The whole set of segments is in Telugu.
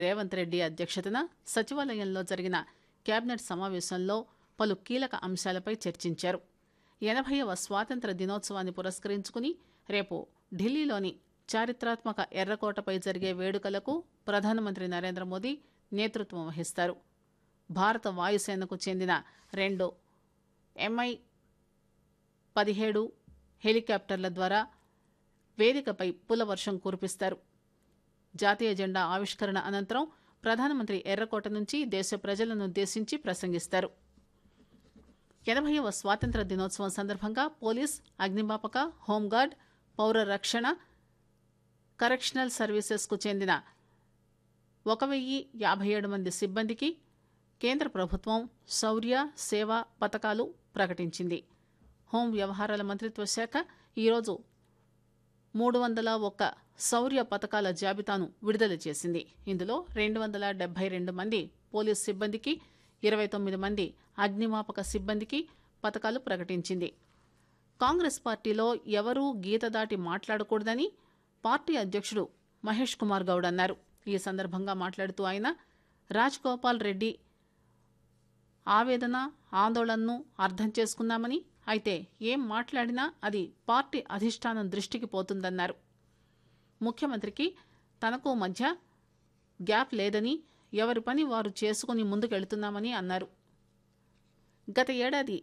రేవంత్ రెడ్డి అధ్యక్షతన సచివాలయంలో జరిగిన కేబినెట్ సమావేశంలో పలు కీలక అంశాలపై చర్చించారు ఎనభైవ స్వాతంత్ర దినోత్సవాన్ని పురస్కరించుకుని రేపు ఢిల్లీలోని చారిత్రాత్మక ఎర్రకోటపై జరిగే వేడుకలకు ప్రధానమంత్రి నరేంద్ర మోదీ నేతృత్వం వహిస్తారు భారత వాయుసేనకు చెందిన రెండు ఎంఐ పదిహేడు హెలికాప్టర్ల ద్వారా వేదికపై పులవర్షం కురిపిస్తారు జాతీయ జెండా ఆవిష్కరణ అనంతరం ప్రధానమంత్రి ఎర్రకోట నుంచి దేశ ప్రజలను ఉద్దేశించి ప్రసంగిస్తారు ఎనభైవ స్వాతంత్ర దినోత్సవం సందర్భంగా పోలీస్ అగ్నిమాపక హోంగార్డ్ పౌర రక్షణ కరెక్షనల్ సర్వీసెస్కు చెందిన ఒక వెయ్యి యాభై ఏడు మంది సిబ్బందికి కేంద్ర ప్రభుత్వం శౌర్య సేవ పథకాలు ప్రకటించింది హోం వ్యవహారాల మంత్రిత్వ శాఖ ఈరోజు మూడు వందల ఒక్క శౌర్య పథకాల జాబితాను విడుదల చేసింది ఇందులో రెండు వందల డెబ్బై రెండు మంది పోలీస్ సిబ్బందికి ఇరవై తొమ్మిది మంది అగ్నిమాపక సిబ్బందికి పథకాలు ప్రకటించింది కాంగ్రెస్ పార్టీలో ఎవరూ గీత దాటి మాట్లాడకూడదని పార్టీ అధ్యక్షుడు మహేష్ కుమార్ గౌడ్ అన్నారు ఈ సందర్భంగా మాట్లాడుతూ ఆయన రాజ్ గోపాల్ రెడ్డి ఆవేదన ఆందోళనను అర్థం చేసుకున్నామని అయితే ఏం మాట్లాడినా అది పార్టీ అధిష్టానం దృష్టికి పోతుందన్నారు ముఖ్యమంత్రికి తనకు మధ్య గ్యాప్ లేదని ఎవరి పని వారు చేసుకుని ముందుకెళ్తున్నామని అన్నారు గత ఏడాది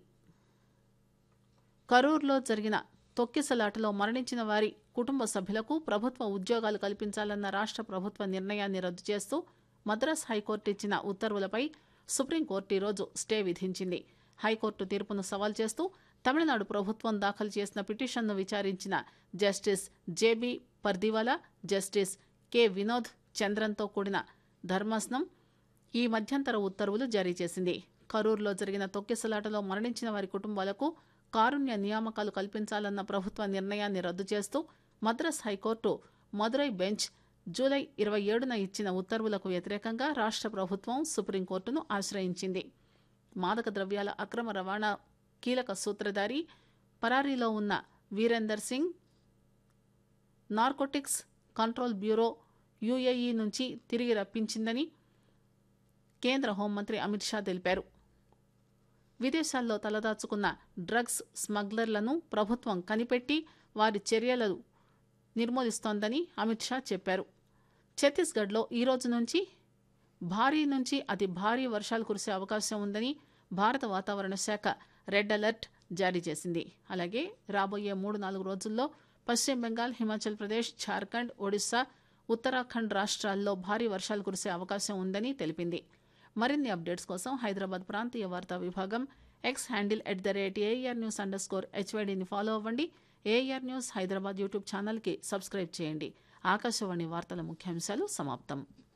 కరూర్లో జరిగిన తొక్కిసలాటలో మరణించిన వారి కుటుంబ సభ్యులకు ప్రభుత్వ ఉద్యోగాలు కల్పించాలన్న రాష్ట్ర ప్రభుత్వ నిర్ణయాన్ని రద్దు చేస్తూ మద్రాస్ హైకోర్టు ఇచ్చిన ఉత్తర్వులపై సుప్రీంకోర్టు ఈరోజు స్టే విధించింది హైకోర్టు తీర్పును సవాల్ చేస్తూ తమిళనాడు ప్రభుత్వం దాఖలు చేసిన పిటిషన్ను విచారించిన జస్టిస్ జేబీ పర్దివాలా జస్టిస్ కె వినోద్ చంద్రన్తో కూడిన ధర్మాసనం ఈ మధ్యంతర ఉత్తర్వులు జారీ చేసింది కరూర్లో జరిగిన తొక్కిసలాటలో మరణించిన వారి కుటుంబాలకు కారుణ్య నియామకాలు కల్పించాలన్న ప్రభుత్వ నిర్ణయాన్ని రద్దు చేస్తూ Madras high court Madurai bench July ఇరవై ఏడున ఇచ్చిన ఉత్తర్వులకు వ్యతిరేకంగా రాష్ట్ర ప్రభుత్వం సుప్రీంకోర్టును ఆశ్రయించింది మాదక ద్రవ్యాల అక్రమ రవాణా కీలక సూత్రధారి పరారీలో ఉన్న Virender Singh narcotics control bureau UAE నుంచి తిరిగి రప్పించిందని కేంద్ర హోంమంత్రి అమిత్ షా తెలిపారు విదేశాల్లో తలదాచుకున్న డ్రగ్స్ స్మగ్లర్లను ప్రభుత్వం కనిపెట్టి వారి చర్యలు నిర్మూలిస్తోందని అమిత్ షా చెప్పారు ఛత్తీస్గఢ్లో ఈ రోజు నుంచి భారీ నుంచి అతి భారీ వర్షాలు కురిసే అవకాశం ఉందని భారత వాతావరణ శాఖ రెడ్ అలర్ట్ జారీ చేసింది అలాగే రాబోయే మూడు నాలుగు రోజుల్లో పశ్చిమ బెంగాల్ హిమాచల్ ప్రదేశ్ ఝార్ఖండ్ ఒడిశా ఉత్తరాఖండ్ రాష్ట్రాల్లో భారీ వర్షాలు కురిసే అవకాశం ఉందని తెలిపింది మరిన్ని అప్డేట్స్ కోసం హైదరాబాద్ ప్రాంతీయ వార్తా విభాగం X handle at the rate AR news underscore హెచ్వైడీని ఫాలో అవ్వండి ఏఆర్ న్యూస్ హైదరాబాద్ యూట్యూబ్ ఛానల్కి సబ్స్క్రైబ్ చేయండి ఆకాశవాణి వార్తల ముఖ్యాంశాలు సమాప్తం